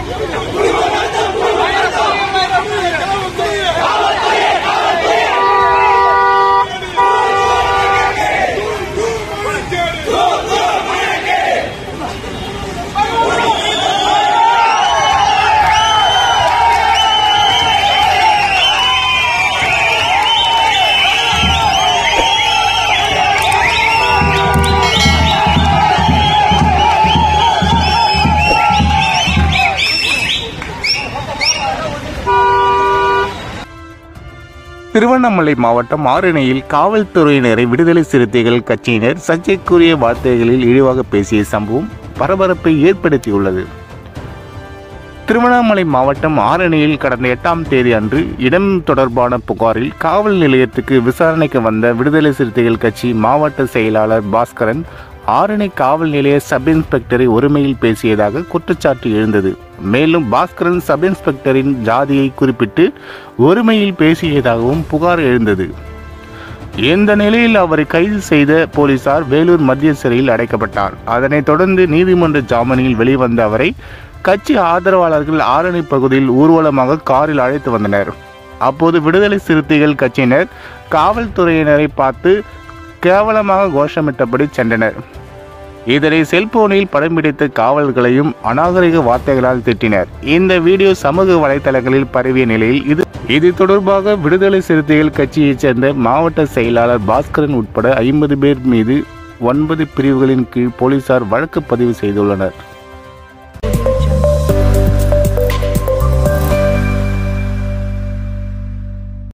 திருவண்ணாமலை மாவட்டம் ஆரணியில் காவல்துறையினரை விடுதலை சிறுத்தைகள் கட்சியினர் சர்ச்சைக்குரிய வார்த்தைகளில் இழிவாக பேசிய சம்பவம் பரபரப்பை ஏற்படுத்தியுள்ளது திருவண்ணாமலை மாவட்டம் ஆரணியில் கடந்த எட்டாம் தேதி அன்று இடம் தொடர்பான புகாரில் காவல் நிலையத்துக்கு விசாரணைக்கு வந்த விடுதலை சிறுத்தைகள் கட்சி மாவட்ட செயலாளர் பாஸ்கரன் ஆரணி காவல் நிலைய சப் இன்ஸ்பெக்டரை ஒருமையில் பேசியதாக குற்றச்சாட்டு எழுந்தது மேலும் பாஸ்கரன் சப் இன்ஸ்பெக்டரின் ஜாதியை குறிப்பிட்டு ஒருமையில் பேசியதாகவும் புகார் எழுந்தது இந்த நிலையில் அவரை கைது செய்த போலீசார் வேலூர் மத்திய சிறையில் அடைக்கப்பட்டார் அதனைத் தொடர்ந்து நீதிமன்ற ஜாமீனில் வெளிவந்த அவரை கட்சி ஆதரவாளர்கள் ஆரணி பகுதியில் ஊர்வலமாக காரில் அழைத்து வந்தனர் அப்போது விடுதலை சிறுத்தைகள் கட்சியினர் காவல்துறையினரை பார்த்து கேவலமாக கோஷமிட்டபடி சென்றனர் இதனை செல்போனில் படம் பிடித்த காவல்களையும் அநாகரிக வார்த்தைகளால் திட்டினர் இந்த வீடியோ சமூக வலைதளங்களில் பரவிய நிலையில் இது இது தொடர்பாக விடுதலை சிறுத்தைகள் கட்சியைச் சேர்ந்த மாவட்ட செயலாளர் பாஸ்கரன் உட்பட ஐம்பது பேர் மீது ஒன்பது பிரிவுகளின் கீழ் போலீசார் வழக்கு பதிவு செய்துள்ளனர்